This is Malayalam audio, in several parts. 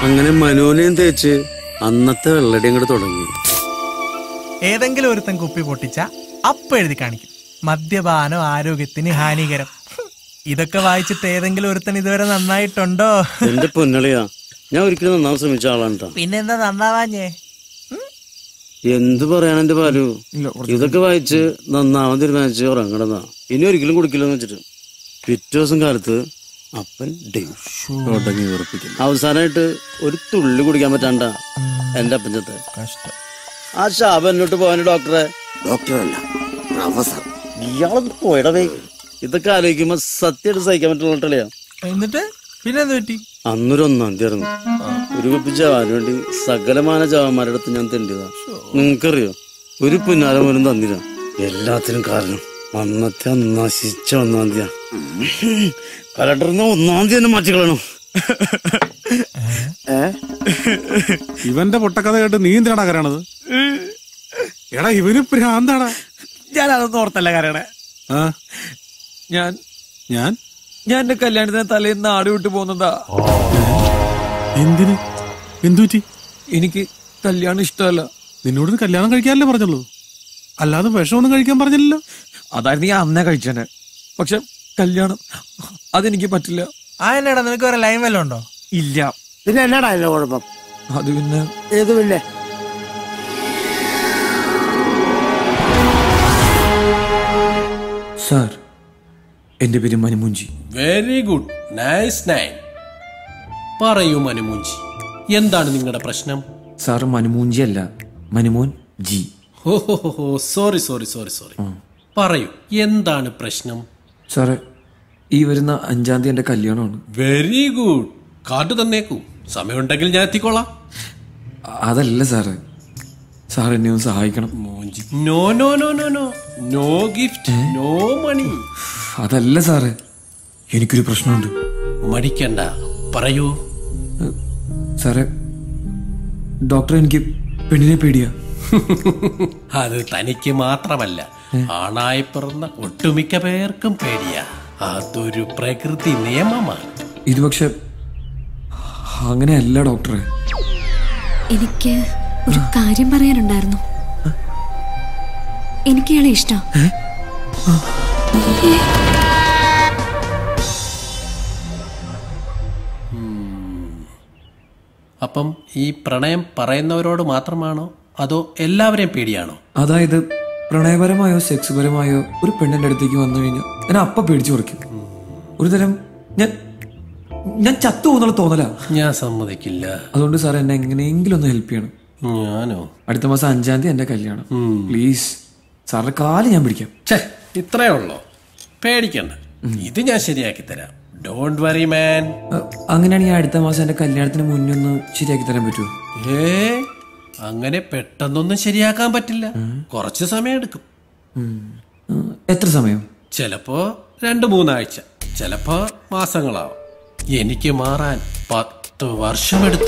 അങ്ങനെ മനോനെയും തേച്ച് അന്നത്തെ വെള്ളടി അങ്ങോട്ട് തുടങ്ങി ഏതെങ്കിലും ഒരുത്തൻ കുപ്പി പൊട്ടിച്ച അപ്പ എഴുതി കാണിക്കും മദ്യപാനം ആരോഗ്യത്തിന് ഹാനികരം ഹും, ഇതൊക്കെ വായിച്ചിട്ട് ഏതെങ്കിലും ഒരുത്തൻ ഇതുവരെ നന്നായിട്ടുണ്ടോ എന്റെ പൊന്നളിയാ ഞാൻ ഒരിക്കലും നന്നാവാൻ ശ്രമിച്ച ആളാണ് ട്ടാ. പിന്നെന്താ നന്നാവാഞ്ഞേ എന്ത് പറയാൻ എന്റെ പാലു ഇതൊക്കെ വായിച്ച് നന്നാവാൻ തീരുമാനിച്ച് ഉറങ്ങണതാ ഇനി ഒരിക്കലും കുടിക്കില്ലെന്ന് വെച്ചിട്ട് പിറ്റേ ദിവസം കാലത്ത് അപ്പൻ ഡെയ് തുടങ്ങി ഉറപ്പിക്കുന്നു അവസാനമായിട്ട് ഒരു തുള്ളി കുടിക്കാൻ പറ്റാണ്ട എന്റെ അപ്പൻ ചത്തെ കഷ്ടം ആ ശാപം എന്നോട്ട് പോവാന് ഡോക്ടറെ ഡോക്ടറല്ല പ്രൊഫസർ ഇയാളൊന്ന് പോയിടവേ ഇതൊക്കെ ആലോചിക്കുമ്പോ സത്യമായിട്ട് സഹിക്കാൻ പറ്റുള്ള എന്നിട്ട് പിന്നെ എന്ത് പറ്റി അന്നൊരു ഒന്നാം തീയതി ആയിരുന്നു ഒരു കുപ്പി ചാവാൻ വേണ്ടി സകലമാന ചാവന്മാരുടെ അടുത്ത് ഞാൻ തെണ്ടിയതാ നിങ്ങൾക്കറിയോ ഒരു പുന്നാരം പോലും തന്നില്ല എല്ലാത്തിനും കാരണം അന്നത്തെ ആ നശിച്ച ഒന്നാം തീയ കലണ്ടറിന്ന് ഒന്നാം തീയതി തന്നെ മാറ്റിക്കളയണം ഇവന്റെ പൊട്ടക്കഥ കേട്ട് നീ എന്തിനാടാ കരയണത് എടാ ഇവന് ഭ്രാന്താടാ ഞാൻ അതൊന്നും ഓർത്തല്ല കരയണേ ആ ഞാൻ ഞാൻ ഞാൻ എന്റെ കല്യാണത്തിന് തലേന്ന് നാട് വിട്ടു പോകുന്നതാ എന്തിന് എന്തുപറ്റി എനിക്ക് കല്യാണം ഇഷ്ടമല്ല നിന്നോട് ഒരു കല്യാണം കഴിക്കാനല്ലേ പറഞ്ഞുള്ളൂ അല്ലാതെ വിഷമൊന്നും കഴിക്കാൻ പറഞ്ഞില്ലല്ലോ അതായിരുന്നു ഞാൻ അന്നേ കഴിച്ചേനെ പക്ഷെ കല്യാണം അതെനിക്ക് പറ്റില്ല ആ എന്നടാ നിനക്ക് വേറെ ലൈൻ വല്ലതും ഉണ്ടോ ഇല്ല പിന്നെ എന്നാടാ അതിന്റെ കുഴപ്പം അത് പിന്നെ ഏത് പിന്നെ സാർ എന്റെ പേര് Manumunchi very good nice nine പറയൂ മനുമൂഞ്ചി എന്താണ് നിങ്ങളുടെ പ്രശ്നം സാർ മനുമൂഞ്ചി അല്ല മനുമോൻ ജി ഓഹോ സോറി സോറി സോറി സോറി പറയൂ എന്താണ് പ്രശ്നം സാറേ ഈ വരുന്ന അഞ്ചാം തീയതി എന്റെ കല്യാണമാണ് വെരി ഗുഡ് കാർഡ് തന്നേക്കൂ സമയമുണ്ടെങ്കിൽ ഞാൻ എത്തിക്കോളാം അതല്ല സാറ് സാർ എന്നെ ഒന്ന് സഹായിക്കണം Moonchi no no no no no no gift no money അതല്ല സാറ് എനിക്കൊരു പ്രശ്നമുണ്ട് മടിക്കണ്ട പറയൂ സാറേ ഡോക്ടർ എനിക്ക് പെണ്ണിനെ പേടിയാ അത് തനിക്ക് മാത്രമല്ല ആണായി പിറന്ന ഒട്ടുമിക്ക പേർക്കും പേടിയാ അതൊരു പ്രകൃതി നിയമമാണ് ഇത് പക്ഷെ അങ്ങനെയല്ല ഡോക്ടറെ എനിക്ക് ഒരു കാര്യം പറയാനുണ്ടായിരുന്നു എനിക്ക് ഇയാളെ ഇഷ്ടം അപ്പം ഈ പ്രണയം പറയുന്നവരോട് മാത്രമാണോ അതോ എല്ലാവരെയും പേടിയാണോ അതായത് പ്രണയപരമായോ സെക്സ് പരമായോ ഒരു പെണ്ണിന്റെ അടുത്തേക്ക് വന്നു കഴിഞ്ഞാൽ ഞാൻ അപ്പ പേടിച്ചു കുറയ്ക്കും ഒരു തരം ഞാൻ ഞാൻ ചത്തു പോകുന്നുള്ള തോന്നലാ ഞാൻ സമ്മതിക്കില്ല അതുകൊണ്ട് സാർ എന്നെ എങ്ങനെയെങ്കിലും ഒന്ന് ഹെൽപ്പ് ചെയ്യണം ഞാനോ അടുത്ത മാസം അഞ്ചാം തീയതി എന്റെ കല്യാണം പ്ലീസ് സാറിന്റെ കാല് ഞാൻ പിടിക്കാം ഛേ ഇത്രേ ഉള്ളോ പേടിക്കണ്ട ഇത് ഞാൻ ശരിയാക്കി തരാം ഡോണ്ട് വറി മാൻ അഹ് അങ്ങനെയാണെങ്കിൽ അടുത്ത മാസം എന്റെ കല്യാണത്തിന് മുന്നേ ഒന്ന് ശരിയാക്കി തരാൻ പറ്റുമോ ഏ അങ്ങനെ പെട്ടെന്നൊന്നും ശരിയാക്കാൻ പറ്റില്ല കുറച്ച് സമയം എടുക്കും ഉം, എത്ര സമയം ചിലപ്പോ രണ്ട് മൂന്നാഴ്ച ചിലപ്പോ മാസങ്ങളാവും എനിക്ക് മാറാൻ പത്ത് വർഷമെടുത്തു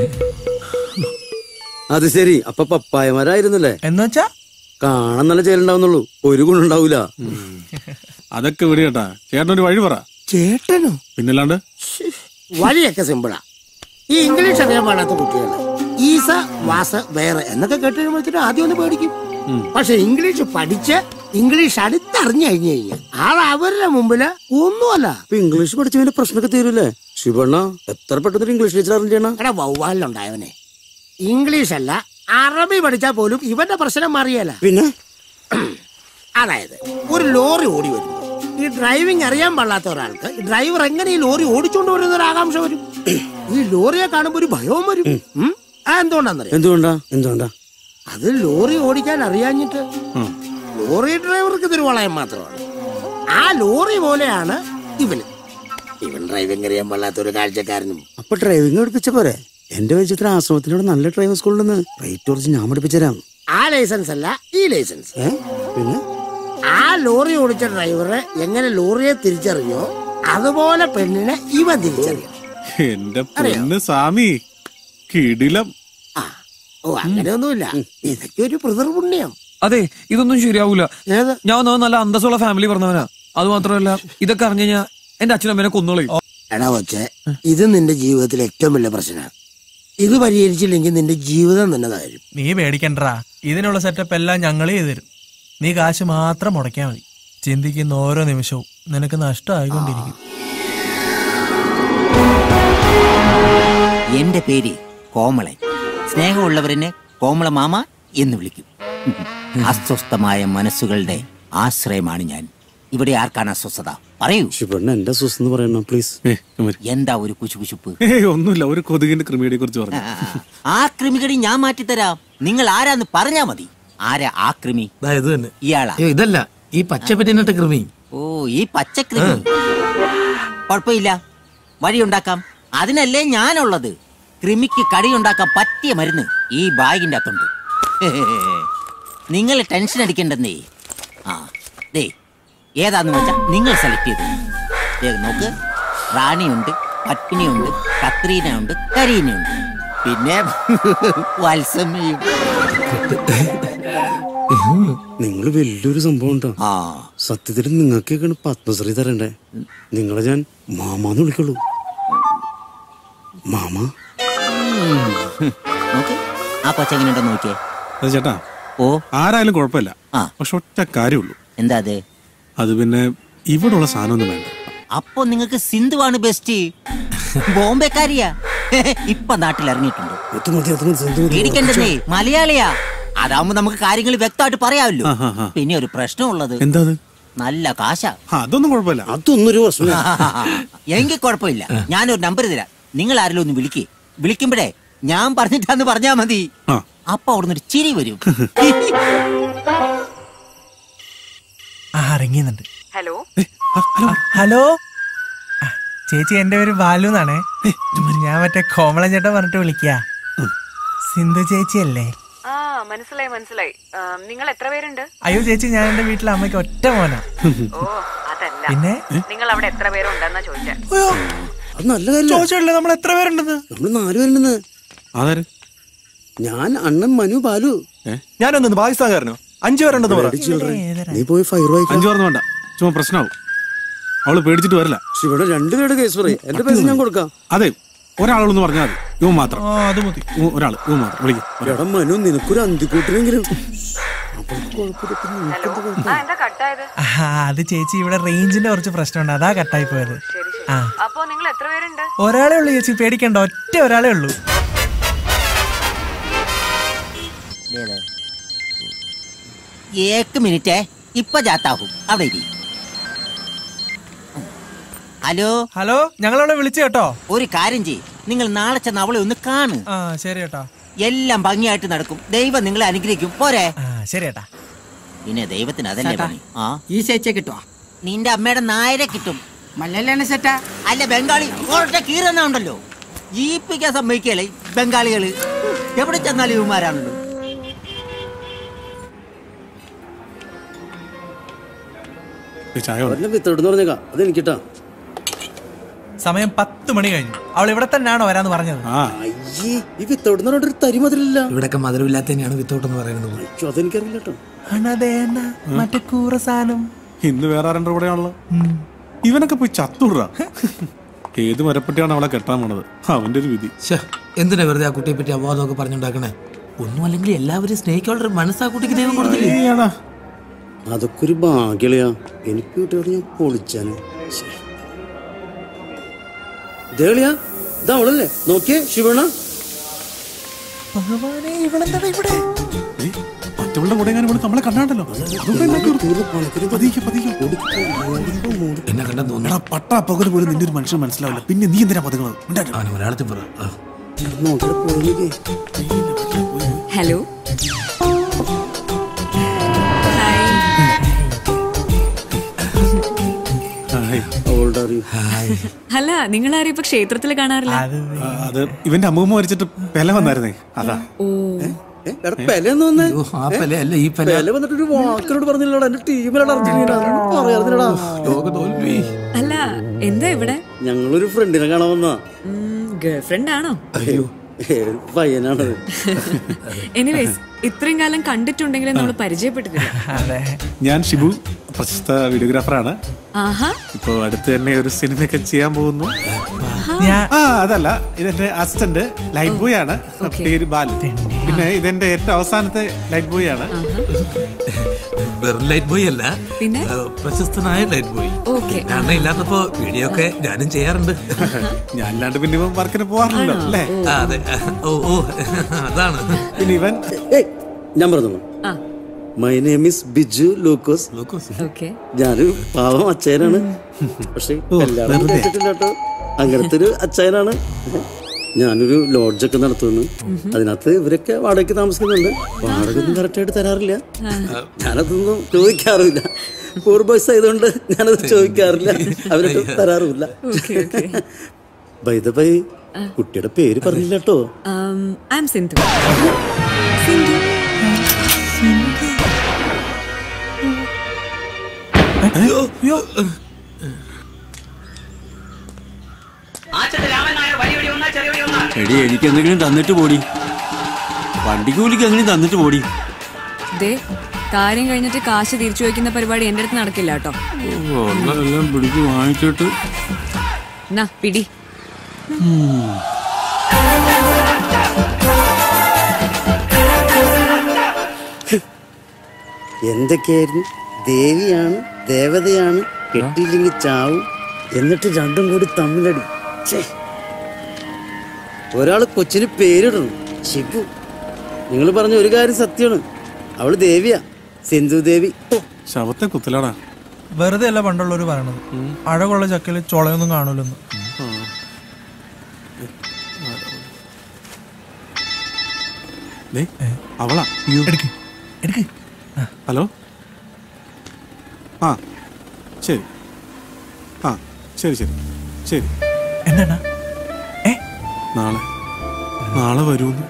അത് ശരി അപ്പൊ പപ്പായമാരായിരുന്നല്ലേ എന്ന് വെച്ചാ കാണാൻ നല്ല ചേലുണ്ടാവുന്നുള്ളൂ ഒരു ഗുണുണ്ടാവൂല അതൊക്കെ വിടി കേട്ടാ ചേട്ടനൊരു വഴി പറ ചേട്ടനോ പിന്നല്ലാണ്ട് വഴിയൊക്കെ സിമ്പിളാ ഈ ഇംഗ്ലീഷ് അറിയാൻ പാടാത്ത കുട്ടികൾ ഈസ വാസ വേറെ എന്നൊക്കെ കേട്ട് കഴിയുമ്പോഴത്തേനും ആദ്യം ഒന്ന് പേടിക്കും പക്ഷെ ഇംഗ്ലീഷ് പഠിച്ച് ഇംഗ്ലീഷ് അടുത്തറിഞ്ഞു കഴിഞ്ഞു കഴിഞ്ഞാൽ ആൾ അവരുടെ മുമ്പില് ഒന്നുമല്ല ഇപ്പൊ ഇംഗ്ലീഷ് പഠിച്ചതിന്റെ പ്രശ്നമൊക്കെ തീരൂലേ ശിവണ്ണ എത്ര പെട്ടെന്ന് ഇംഗ്ലീഷ് ടീച്ചർ അറിഞ്ഞാണ് എടാ വവ്വാലിലുണ്ടായവനെ ഇംഗ്ലീഷ് അല്ല അറബി പഠിച്ചാൽ പോലും ഇവന്റെ പ്രശ്നം മാറിയല്ല പിന്നെ അതായത് ഒരു ലോറി ഓടി വരുന്നു ഈ ഡ്രൈവിംഗ് അറിയാൻ പാടില്ലാത്ത ഒരാൾക്ക് ഈ ഡ്രൈവർ എങ്ങനെ ഈ ലോറി ഓടിച്ചോണ്ട് വരുന്ന ഒരു ആകാംക്ഷ വരും ഈ ലോറിയെ കാണുമ്പോ ഒരു ഭയവും വരും ഉം? ആ എന്തുകൊണ്ടാന്നറിയാം എന്തുകൊണ്ടാ എന്തുകൊണ്ടാ അത് ലോറി ഓടിക്കാൻ അറിയാഞ്ഞിട്ട് ലോറി ഡ്രൈവർക്ക് ഇതൊരു വളയം മാത്രമാണ് ആ ലോറി പോലെയാണ് ഇവന് ഇവൻ ഡ്രൈവിംഗ് അറിയാൻ പാടില്ലാത്ത ഒരു കാഴ്ചക്കാരനും അപ്പൊ ഡ്രൈവിംഗ് പഠിപ്പിച്ച പോരെ എന്റെ വെച്ചിട്ട് ആശ്രമത്തിലൂടെ നല്ല ഡ്രൈവിംഗ് സ്കൂളുണ്ടെന്ന് റേറ്റ് കുറച്ച് ഞാൻ പഠിപ്പിച്ചുതരാം ആ ലൈസൻസ് അല്ല ഈ ലൈസൻസ് ഏ പിന്നെ ആ ലോറി ഓടിച്ച ഡ്രൈവറെ എങ്ങനെ ലോറിയെ തിരിച്ചറിഞ്ഞോ അതുപോലെ പെണ്ണിനെ ഇവൻ തിരിച്ചറിയണം എന്റെ പൊന്ന് സ്വാമി കിടിലം ആ ഓ അങ്ങനെയൊന്നുമില്ല ഇതൊക്കെ ഒരു പിതൃപുണ്യം അതെ ഇതൊന്നും ശരിയാവൂല ഏത് ഞാൻ ഒന്നാമത് നല്ല അന്തസ്സുള്ള ഫാമിലി പറഞ്ഞവനാ അത് മാത്രമല്ല ഇതൊക്കെ അറിഞ്ഞു കഴിഞ്ഞാൽ എന്റെ അച്ഛനും അമ്മേനെ കൊന്നോളയും എടാ വച്ചേ ഇത് നിന്റെ ജീവിതത്തിലെ ഏറ്റവും വലിയ പ്രശ്നമാണ് ഇത് പരിഹരിച്ചില്ലെങ്കിൽ നിന്റെ ജീവിതം തന്നെ താരും നീ പേടിക്കണ്ടടാ ഇതിനുള്ള സെറ്റപ്പ് എല്ലാം ഞങ്ങൾ ചെയ്തു തരും നീ കാശ് മാത്രം മുടക്കിയാൽ മതി ചിന്തിക്കുന്ന ഓരോ നിമിഷവും നിനക്ക് നഷ്ടമായിക്കൊണ്ടിരിക്കും എന്റെ പേര് കോമളൻ സ്നേഹമുള്ളവരെന്നെ കോമള മാമ എന്ന് വിളിക്കും അസ്വസ്ഥമായ മനസ്സുകളുടെ ആശ്രയമാണ് ഞാൻ ഇവിടെ ആർക്കാണ് അസ്വസ്ഥത പറയൂ ശിവണ്ണ എന്റെ സുസ് എന്ന് പറയണം പ്ലീസ് ഏ കുമാരി എന്താ ഒരു കുശുകുശുപ്പ് ഏയ് ഒന്നുമില്ല ഒരു കൊതുകിന്റെ ക്രിമിയെ കുറിച്ച് പറഞ്ഞു ആ കൃമികടി ഞാൻ മാറ്റിത്തരാം നിങ്ങൾ ആരാന്ന് പറഞ്ഞാ മതി ആരാ ആ കൃമി ഇത് തന്നെ ഇയാളാ അയ്യോ ഇതല്ല ഈ പച്ചപ്പറ്റിനിട്ട കൃമി ഓ ഈ പച്ചക്കൃമി കുഴപ്പമില്ല വഴിയുണ്ടാക്കാം അതിനല്ലേ ഞാനുള്ളത് കൃമിക്ക് കടിയുണ്ടാക്കാൻ പറ്റിയ മരുന്ന് ഈ ബാഗിന്റെ അകത്തുണ്ട് നിങ്ങൾ ടെൻഷൻ അടിക്കണ്ടെന്നേ ആ ദേ ഏതാന്ന് വെച്ചാ നിങ്ങൾ സെലക്ട് ചെയ്തു ദേ നോക്ക് റാണിയുണ്ട് പത്മിനിയുണ്ട് കത്രീനയുണ്ട് കരീനയുണ്ട് പിന്നെ വത്സമ്മയും നിങ്ങൾ വലിയൊരു സംഭവം ഉണ്ടോ ആ സത്യത്തിൽ നിങ്ങൾക്കൊക്കെയാണ് പത്മശ്രീ തരണ്ടേ നിങ്ങളെ ഞാൻ മാമാന്ന് വിളിക്കുള്ളൂ മാമ നോക്ക് ആ കൊച്ചെങ്ങനെയുണ്ടെന്ന് നോക്കിയേ അത് ചേട്ടാ ഓ ആരായാലും കുഴപ്പമില്ല ആ. പക്ഷെ ഒറ്റ കാര്യമുള്ളൂ എന്താ അത് അത് പിന്നെ ഇവിടെയുള്ള സാധനമൊന്നും വേണ്ട അപ്പൊ നിങ്ങൾക്ക് സിന്ധുവാണ് ബെസ്റ്റ് ബോംബെക്കാരിയാ ഇപ്പൊ നാട്ടിൽ ഇറങ്ങിയിട്ടുണ്ട് അത് മതി അത് മതി അത് മതി. പേടിക്കണ്ടെന്നേ മലയാളിയാ അതാവുമ്പോ നമുക്ക് കാര്യങ്ങൾ വ്യക്തമായിട്ട് പറയാമല്ലോ ആ, ആ, ആ. പിന്നെ ഒരു പ്രശ്നമുള്ളത് എന്താ അത് നല്ല കാശാ ആ, അതൊന്നും കുഴപ്പമില്ല അതൊന്നും ഒരു പ്രശ്നമില്ല എങ്കിൽ കുഴപ്പമില്ല ഞാനൊരു നമ്പർ തരാം നിങ്ങൾ ആരെങ്കിലും ഒന്ന് വിളിക്കേ വിളിക്കുമ്പോഴേ ഞാൻ പറഞ്ഞിട്ടാന്ന് പറഞ്ഞാ മതി ആ. അപ്പൊ അവിടുന്ന് ഒരു ചിരി വരും ആ ഇറങ്ങിയുന്നുണ്ട് ഏ, ആ, ഹലോ ഹലോ ആ, ചേച്ചി എന്റെ പേര് ബാലു എന്നാണേ ഞാൻ മറ്റേ കോമളൻ ചേട്ടൻ പറഞ്ഞിട്ട് വിളിക്കുക സിന്ധു ചേച്ചി അല്ലേ ആ മനസ്സിലായി മനസ്സിലായി ആ, നിങ്ങൾ എത്ര പേരുണ്ട് അയ്യോ ചേച്ചി ഞാൻ എന്റെ വീട്ടിലെ അമ്മയ്ക്ക് ഒറ്റ മോനാ ഓ അതല്ല പിന്നെ നിങ്ങൾ അവിടെ എത്ര പേരുണ്ടെന്നാ ചോദിച്ചേ അയ്യോ അത് നല്ല കാര്യം ചോദിച്ചിട്ടില്ലേ നമ്മൾ എത്ര പേരുണ്ടെന്ന് നമ്മൾ നാല് പേരുണ്ടെന്ന് ആധാര് ഞാൻ അണ്ണൻ മനു ബാലു ഞാനൊന്ന് പാകിസ്ഥാൻകാരനോ അഞ്ചു പേരുണ്ടെന്ന് പറ Bloody children. ഏതരാ? നീ പോയി ഫയർ വായിക്കാം അഞ്ചു പറഞ്ഞു വേണ്ട ചുമ്മാ പ്രശ്നമാവും അവള് പേടിച്ചിട്ട് വരില്ല ഇവിടെ രണ്ടുപേരുടെ കേസ് പറയും എന്റെ പൈസ ഞാൻ കൊടുക്കാം അതെ ഒരാളൊന്ന് പറഞ്ഞാൽ മതി ഇവൻ മാത്രം ആ അത് മതി ഇവൻ- ഒരാള് ഇവൻ മാത്രം വിളിക്കും എടാ മനു നിനക്കൊരു അന്തിക്കൂട്ടിനെങ്കിലും അവൾക്ക് കുഴപ്പമില്ല പിന്നെ ഹലോ ആ എന്താ കട്ടായത് ആ, അത് ചേച്ചി ഇവിടെ റേഞ്ചിന്റെ കുറച്ച് പ്രശ്നമുണ്ട് അതാ കട്ടായി പോയത് ശരി ശരി ആ. അപ്പോ നിങ്ങൾ എത്ര പേരുണ്ട് ഒരാളേ ഉള്ളൂ ചേച്ചി പേടിക്കണ്ട ഒറ്റ ഒരാളേ ഉള്ളൂ ഏക്ക് മിനിറ്റേ ഇപ്പൊ ജാത്താവും അവിടെ ഇരി ഹലോ ഹലോ ഞങ്ങളവിടെ വിളിച്ചു കേട്ടോ ഒരു കാര്യം ചെയ്യ് നിങ്ങൾ നാളെ ചെന്ന് അവളെ ഒന്ന് കാണ് ആ ശരി ഏട്ടാ എല്ലാം ഭംഗിയായിട്ട് നടക്കും ദൈവം നിങ്ങളെ അനുഗ്രഹിക്കും പോരെ ആ ശരി ഏട്ടാ പിന്നെ ദൈവത്തിന് അതല്ലേ പണി ആ ഈ ചേച്ചിയെ കിട്ടുവാ നിന്റെ അമ്മയുടെ നായരെ കിട്ടും മല്ലല്ലാണ് സെറ്റാ അല്ല ബംഗാളി ഒരൊറ്റ കീറുന്നുണ്ടല്ലോ ജീപ്പിക്കാൻ സമ്മതിക്കല്ലേ ബംഗാളികള് എവിടെ ചെന്നാലും ഇവന്മാരാണല്ലോ ഈ ചായ വേണം. ഒരെണ്ണം വിത്തോട്ടെന്ന് പറഞ്ഞേക്കാം അത് എനിക്കിട്ടാ സമയം പത്ത് മണി കഴിഞ്ഞു അവൾ ഇവിടെ തന്നെയാണോ വരാന്ന് പറഞ്ഞത് ആ അയ്യേ ഈ വിത്തോട്ടെന്ന് പറഞ്ഞിട്ട് ഒരു തരി മതിലില്ല ഇവിടൊക്കെ മധുരമില്ലാത്തതിനെയാണ് വിത്തോട്ടെന്ന് പറയുന്നത് അയ്യോ അതെനിക്കറിയില്ല കേട്ടോ അണതേന മറ്റേ കൂറ സാധനം ഇന്ന് വേറെ ആരുടെ കൂടെയാണല്ലോ ഇവനൊക്കെ പോയി ചത്തുടാ ഏത് മരപ്പെട്ടിയാണ് അവളെ കെട്ടാൻ പോണത് അവന്റെ ഒരു വിധി ശ്ശെ, എന്തിനാ വെറുതെ ആ കുട്ടിയെ പറ്റി അപവാദമൊക്കെ പറഞ്ഞുണ്ടാക്കണേ ഒന്നും അല്ലെങ്കിൽ എല്ലാവരും സ്നേഹിക്കാനുള്ള ഒരു മനസ്സാ കുട്ടിക്ക് ദൈവം കൊടുത്തില്ലേ ഏടാ അതൊക്കെ ഒരു ഭാഗ്യളിയാ എനിക്ക് കിട്ടിയോട് ഞാൻ പൊളിച്ചാനെ ദേളിയാ ഇതാ അവളല്ലേ നോക്കിയേ ശിവണ ഭഗവാനെ ഇവളെന്താണ് ഇവിടെ ഏയ്, മറ്റവളുടെ കൂടെ എങ്ങാനും ഇവിടെ നമ്മളെ കണ്ടാണ്ടല്ലോ അതുകൊണ്ട് എന്നാക്കി കൊടുത്തു. പതിക്കെ, പതിക്കെ. എന്നെ കണ്ടെന്ന് തോന്നുന്നു എടാ പട്ടാ പകൽ പോലും നിന്റെ ഒരു മനുഷ്യൻ മനസ്സിലാവില്ല പിന്നെ നീ എന്തിനാ പതുങ്ങുന്നത് മിണ്ടാട്ടെ. അവന് മലയാളത്തിൽ പറ ആ. നോക്കിയ പോയി ഹലോ ഹായ്. അവളുടെ അറിയും അല്ല നിങ്ങൾ ആരും ഇപ്പൊ ക്ഷേത്രത്തിൽ കാണാറില്ല അത് ആ, അത് ഇവന്റെ അമ്മൂമ്മ മരിച്ചിട്ട് പെല വന്നായിരുന്നേ അതാ ഓ എടാ പെലെന്ന് വന്നേ അയ്യോ, ആ പെല അല്ല ഈ പെല പെല വന്നിട്ട് ഒരു വാക്കിനോട് പറഞ്ഞില്ലടാ എന്റെ ടീമിലാണ് അർജന്റീന അതിനോട് പറയാറുന്നില്ലടാ ലോക തോൽവി അല്ല എന്താ ഇവിടെ ഞങ്ങളൊരു ഫ്രണ്ടിനെ കാണാൻ വന്നാ ഗേൾഫ്രണ്ട് ആണോ അയ്യോ ഏ, ഒരു പയ്യനാണത് എനിവേസ് ഇത്രയും കാലം കണ്ടിട്ടുണ്ടെങ്കിലും നമ്മൾ പരിചയപ്പെട്ടിട്ടില്ല അതെ ഞാൻ ഷിബു പ്രശസ്ത വീഡിയോഗ്രാഫറാണ് ആഹാ ഇപ്പോൾ അടുത്ത് തന്നെ ഒരു സിനിമയൊക്കെ ചെയ്യാൻ പോകുന്നു ഞാൻ ആ അതല്ല ഇതെന്റെ അസിസ്റ്റന്റ് ലൈറ്റ് ബോയ് ആണ് പേര് ബാലു പിന്നെ ഇതെന്റെ ഏറ്റവും അവസാനത്തെ ലൈറ്റ് ബോയ് ആണ് വെറും ലൈറ്റ് ബോയ് അല്ല പിന്നെ? ഏ, പ്രശസ്തനായ ലൈറ്റ് ബോയ് ഓക്കെ കാരണം ഇല്ലാത്തപ്പോ വീഡിയോ ഒക്കെ ഞാനും ചെയ്യാറുണ്ട് ഞാൻ അല്ലാണ്ട് പിന്നെ ഇവൻ വർക്കിന് പോവാറില്ലല്ലോ അല്ലേ ആ, അതെ ഓ ഓ അതാണ് പിന്നെ ഇവൻ ഏയ് ഞാൻ പറഞ്ഞു ആ my name is Biju Lukose okay ഞാനൊരു പാവം അച്ഛനാണ് പക്ഷെ കല്യാണം കഴിച്ചിട്ടില്ല കേട്ടോ അങ്ങനത്തെ ഒരു അച്ഛനാണ് ഞാനൊരു ലോഡ്ജൊക്കെ നടത്തുന്നു അതിനകത്ത് ഇവരൊക്കെ വാടകയ്ക്ക് താമസിക്കുന്നുണ്ട് വാടക ഒന്നും കറക്റ്റ് ആയിട്ട് തരാറില്ല ഞാനതൊന്നും ചോദിക്കാറില്ല പൂർ ബോയ്സ് ആയതുകൊണ്ട് ഞാനത് ചോദിക്കാറില്ല അവരൊക്കെ തരാറുമില്ല ബൈ ദ ബൈ കുട്ടിയുടെ പേര് പറഞ്ഞില്ല കേട്ടോ ഐ എം സിന്ധു സിന്ധു എടി എനിക്ക് എന്തെങ്കിലും തന്നിട്ട് പോടി വണ്ടിക്ക് കൂലിക്ക് എങ്ങനെ തന്നിട്ട് പോടി ദേ കാര്യം കഴിഞ്ഞിട്ട് കാശ് തിരിച്ചു വയ്ക്കുന്ന പരിപാടി എന്റെ അടുത്ത് നടക്കില്ല കേട്ടോ എല്ലാം പിടിച്ച് വാങ്ങിച്ചിട്ട് എന്നാ പിടി എന്തൊക്കെയായിരുന്നു ദേവിയാണ് ദേവതയാണ് കെട്ടിയില്ലെങ്കിൽ ചാവും എന്നിട്ട് രണ്ടും കൂടി തമ്മിലടി ഛേ. ഒരാള് കൊച്ചിന് പേരിടണം ശിവു നിങ്ങൾ പറഞ്ഞ ഒരു കാര്യം സത്യമാണ് അവള് ദേവിയാ സിന്ധു ദേവി ശവത്തെ കുത്തലാടാ വെറുതെ അല്ല പണ്ടുള്ളവർ പറയണത് അഴകുള്ള ചക്കല് ചൊളയൊന്നും കാണൂലെന്ന് ദേ, അവളാ എടുക്ക് എടുക്ക് ഹലോ ആ ശരി ആ ശരി ശരി ശരി എന്താണ് നാളെ നാളെ വരുമെന്ന്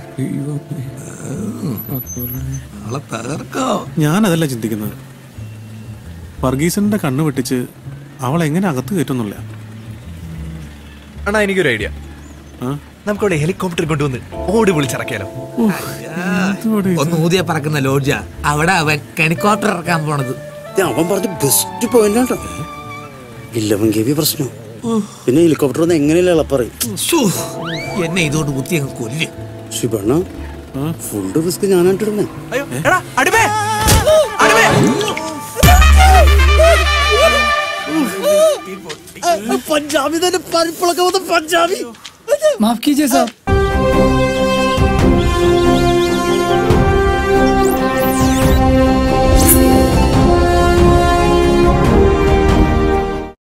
അവളെ തകർക്കോ ഞാനതല്ല ചിന്തിക്കുന്നത് വർഗീസന്റെ കണ്ണ് വെട്ടിച്ച് അവൾ എങ്ങനെ അകത്ത് കയറ്റുന്നില്ല അണ്ണാ എനിക്കൊരു ഐഡിയ നമുക്കവിടെ ഹെലികോപ്റ്റർ കൊണ്ടുവന്ന് ഓടി വിളിച്ചിറക്കിയാലോ ഒന്ന് ഊതിയ പറക്കുന്ന ലോഡ്ജ അവിടെ അവൻ ഹെലികോപ്റ്റർ ഇറക്കാൻ പോണത് അവൻ പറഞ്ഞ ബെസ്റ്റ് പോയിന്റ് ആട്ടോ ഇല്ലവൻ ഗവി പ്രശ്നം പിന്നെ ഹെലികോപ്റ്റർ ഒന്ന് എങ്ങനെയല്ല ഇളപ്പറയും ശ്ശോ, എന്നെ ഇതുകൊണ്ട് കുത്തി അങ്ങ് കൊല്ല് ശിവണ്ണ ഫുഡ് റിസ്ക് ഞാനായിട്ടിടുന്നേ അയ്യോ എടാ അടിമേ അടിമേ പഞ്ചാബി തന്നെ പരിപ്പിളൊക്കെ വന്ന പഞ്ചാബി माफ कीजिए साहब